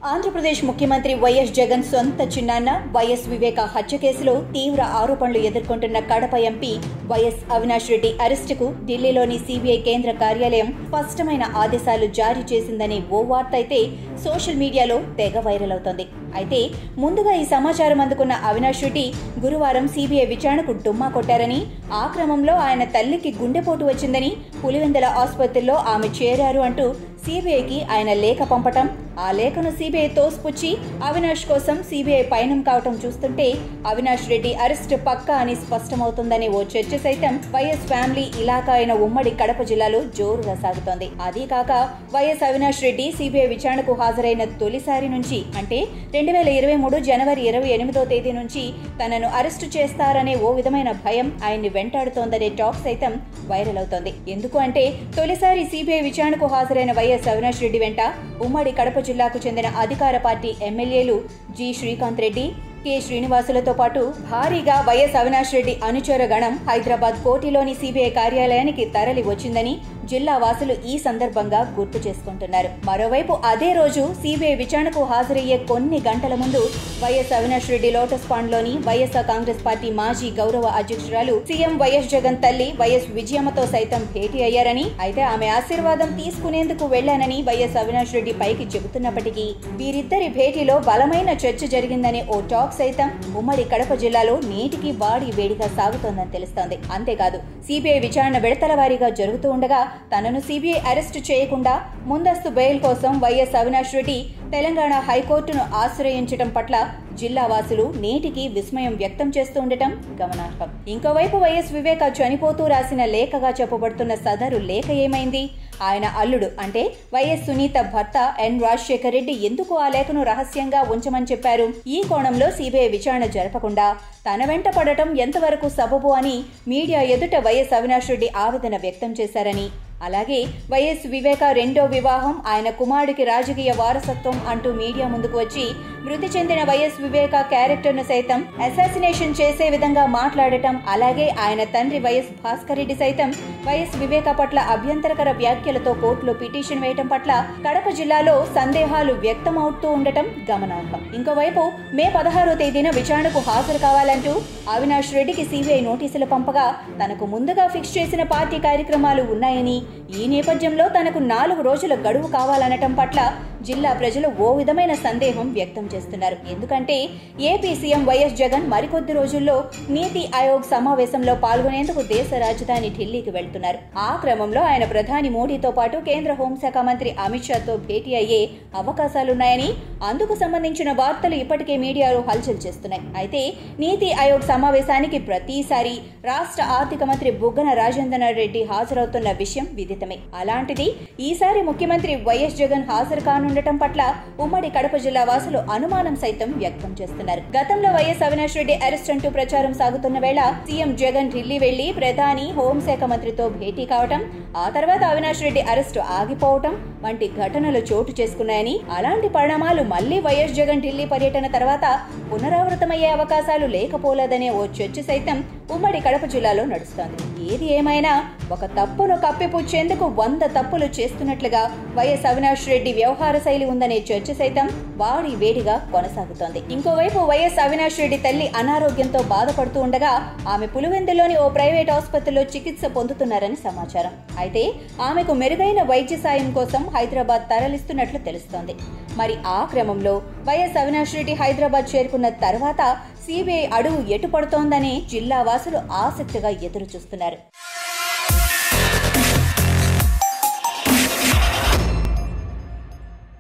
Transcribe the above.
ఆంధ్రప్రదేశ్ ముఖ్యమంత్రి వైఎస్ జగన్ సొంత చిన్నాన్న వైఎస్ వివేక హత్య కేసులో తీవ్ర ఆరోపణలు ఎదుర్కొంటున్న కడప ఎంపీ వైఎస్ అవినాష్ రెడ్డి అరెస్టుకు ఢిల్లీలోని సిబిఐ కేంద్ర కార్యాలయం స్పష్టమైన ఆదేశాలు జారీ చేసిందనే ఓ వార్త అయితే సోషల్ మీడియాలో తెగ వైరల్ అవుతోంది అయితే ముందుగా ఈ సమాచారం అందుకున్న అవినాష్ రెడ్డి గురువారం సిబిఐ విచారణకు డుమ్మా కొట్టారని ఆ క్రమంలో ఆయన తల్లికి గుండెపోటు వచ్చిందని పులివెందల ఆసుపత్రిలో ఆమె చేరారు అంటూ సిబిఐకి ఆయన లేఖ పంపటం ఆ లేఖను సిబిఐ తోసిపుచ్చి అవినాష్ కోసం సిబిఐ పయనం కావటం చూస్తుంటే అవినాష్ రెడ్డి అరెస్ట్ పక్కా అని స్పష్టమవుతుందనే ఓ చర్చ సైతం వైఎస్ ఫ్యామిలీ ఇలాకా అయిన ఉమ్మడి కడప జిల్లాలో జోరుగా సాగుతోంది అదీ కాక వైఎస్ అవినాష్ రెడ్డి సిబిఐ విచారణకు హాజరైన తొలిసారి నుంచి అంటే రెండు వేల ఇరవై మూడు జనవరి ఇరవై ఎనిమిదో తేదీ నుంచి తనను అరెస్టు చేస్తారనే ఓ విధమైన భయం ఆయన్ని వెంటాడుతోందనే టాక్ సైతం వైరల్ అవుతోంది ఎందుకు అంటే తొలిసారి సిబిఐ విచారణకు హాజరైన వైఎస్ అవినాష్ రెడ్డి వెంట ఉమ్మడి కడప జిల్లాకు చెందిన అధికార పార్టీ ఎమ్మెల్యేలు జి శ్రీకాంత్ రెడ్డి కె శ్రీనివాసులతో పాటు భారీగా వైఎస్ అవినాష్ రెడ్డి అనుచర గణం హైదరాబాద్ కోటిలోని సిబిఐ కార్యాలయానికి తరలి వచ్చిందని జిల్లా వాసులు ఈ సందర్భంగా గుర్తు చేసుకుంటున్నారు మరోవైపు అదే రోజు సిబిఐ విచారణకు హాజరయ్యే కొన్ని గంటల ముందు వైఎస్ అవినాష్ రెడ్డి లోటస్ పాండ్లోని వైఎస్ఆర్ కాంగ్రెస్ పార్టీ మాజీ గౌరవ అధ్యక్షురాలు సీఎం వైఎస్ జగన్ తల్లి వైఎస్ విజయమ్మతో సైతం భేటీ అయ్యారని అయితే ఆమె ఆశీర్వాదం తీసుకునేందుకు వెళ్లానని వైఎస్ అవినాష్ రెడ్డి పైకి చెబుతున్నప్పటికీ వీరిద్దరి భేటీలో బలమైన చర్చ జరిగిందనే ఓ టాక్ సైతం ఉమ్మడి కడప జిల్లాలో నేటికి వాడి వేడిగా సాగుతోందని తెలుస్తోంది అంతేకాదు సిబిఐ విచారణ విడతల వారీగా జరుగుతూ ఉండగా తనను సిబిఐ అరెస్టు చేయకుండా ముందస్తు బెయిల్ కోసం వైఎస్ అవినాష్ రెడ్డి తెలంగాణ హైకోర్టును ఆశ్రయించడం పట్ల జిల్లా వాసులు నేటికి విస్మయం వ్యక్తం చేస్తూ ఉండటం గమనార్హం ఇంకోవైపు వైఎస్ వివేక చనిపోతూ రాసిన లేఖగా చెప్పబడుతున్న సదరు లేఖ ఏమైంది ఆయన అల్లుడు అంటే వైఎస్ సునీత భర్త ఎన్ రాజశేఖర్ రెడ్డి ఎందుకు ఆ లేఖను రహస్యంగా ఉంచమని చెప్పారు ఈ కోణంలో సిబిఐ విచారణ జరపకుండా తన వెంట పడటం ఎంతవరకు సబబు అని మీడియా ఎదుట వైఎస్ అవినాష్ రెడ్డి ఆవేదన వ్యక్తం చేశారని అలాగే వైఎస్ వివేక రెండో వివాహం ఆయన కుమారుడికి రాజకీయ వారసత్వం అంటూ మీడియా ముందుకు వచ్చి మృతి చెందిన వైఎస్ వివేక క్యారెక్టర్ను సైతం అసాసినేషన్ చేసే విధంగా మాట్లాడటం అలాగే ఆయన తండ్రి వైఎస్ భాస్కర్ రెడ్డి సైతం వైఎస్ వివేక పట్ల అభ్యంతరకర వ్యాఖ్యలతో కోర్టులో పిటిషన్ వేయటం పట్ల కడప జిల్లాలో సందేహాలు వ్యక్తమవుతూ ఉండటం గమనార్హం ఇంకోవైపు మే పదహారో తేదీన విచారణకు హాజరు కావాలంటూ అవినాష్ రెడ్డికి సిబిఐ నోటీసులు పంపగా తనకు ముందుగా ఫిక్స్ చేసిన పార్టీ కార్యక్రమాలు ఉన్నాయని ఈ నేపథ్యంలో తనకు నాలుగు రోజుల గడువు కావాలనటం పట్ల జిల్లా ప్రజలు ఓ విధమైన సందేహం వ్యక్తం చేస్తున్నారు ఎందుకంటే ఏపీ సీఎం వైఎస్ జగన్ మరికొద్ది రోజుల్లో నీతి ఆయోగ్ సమావేశంలో పాల్గొనేందుకు దేశ రాజధాని ఢిల్లీకి వెళ్తున్నారు ఆ క్రమంలో ఆయన ప్రధాని మోడీతో పాటు కేంద్ర హోంశాఖ మంత్రి అమిత్ షాతో భేటీ అయ్యే అవకాశాలున్నాయని అందుకు సంబంధించిన వార్తలు ఇప్పటికే మీడియాలో హల్చల్ చేస్తున్నాయి అయితే నీతి ఆయోగ్ సమావేశానికి ప్రతిసారి రాష్ట్ర ఆర్థిక మంత్రి బుగ్గన రాజేంద్ర రెడ్డి హాజరవుతున్న విషయం విదితమే అలాంటిది ఈసారి ముఖ్యమంత్రి వైఎస్ జగన్ హాజరు కానుండటం పట్ల ఉమ్మడి కడప జిల్లా వాసులు అనుమానం సైతం వ్యక్తం చేస్తున్నారు గతంలో వైఎస్ అవినాష్ రెడ్డి అరెస్ట్ అంటూ ప్రచారం సాగుతున్న వేళ సీఎం జగన్ ఢిల్లీ వెళ్లి ప్రధాని హోంశాఖ మంత్రితో భేటీ కావటం ఆ తర్వాత అవినాష్ రెడ్డి అరెస్టు ఆగిపోవటం వంటి ఘటనలు చోటు చేసుకున్నాయని అలాంటి పరిణామాలు మళ్లీ వైఎస్ జగన్ ఢిల్లీ పర్యటన తర్వాత పునరావృతమయ్యే అవకాశాలు లేకపోలేదనే ఓ చర్చ సైతం ఉమ్మడి కడప జిల్లాలో నడుస్తోంది ఏది ఏమైనా ఒక తప్పును కప్పిపుచ్చేందుకు వంద తప్పులు చేస్తున్నట్లుగా వైఎస్ అవినాష్ రెడ్డి వ్యవహార శైలి ఉందనే చర్చ సైతం వాడి వేడిగా కొనసాగుతోంది ఇంకోవైపు వైఎస్ అవినాష్ రెడ్డి తల్లి అనారోగ్యంతో బాధపడుతూ ఉండగా ఆమె పులివెందులోని ఓ ప్రైవేట్ ఆసుపత్రిలో చికిత్స పొందుతున్నారని సమాచారం అయితే ఆమెకు మెరుగైన వైద్య సాయం కోసం హైదరాబాద్ తరలిస్తున్నట్లు తెలుస్తోంది మరి ఆ క్రమంలో వైఎస్ అవినాష్ రెడ్డి హైదరాబాద్ చేరుకున్న తర్వాత సిబిఐ అడుగు ఎటు పడుతోందని జిల్లా వాసులు ఆసక్తిగా ఎదురు చూస్తున్నారు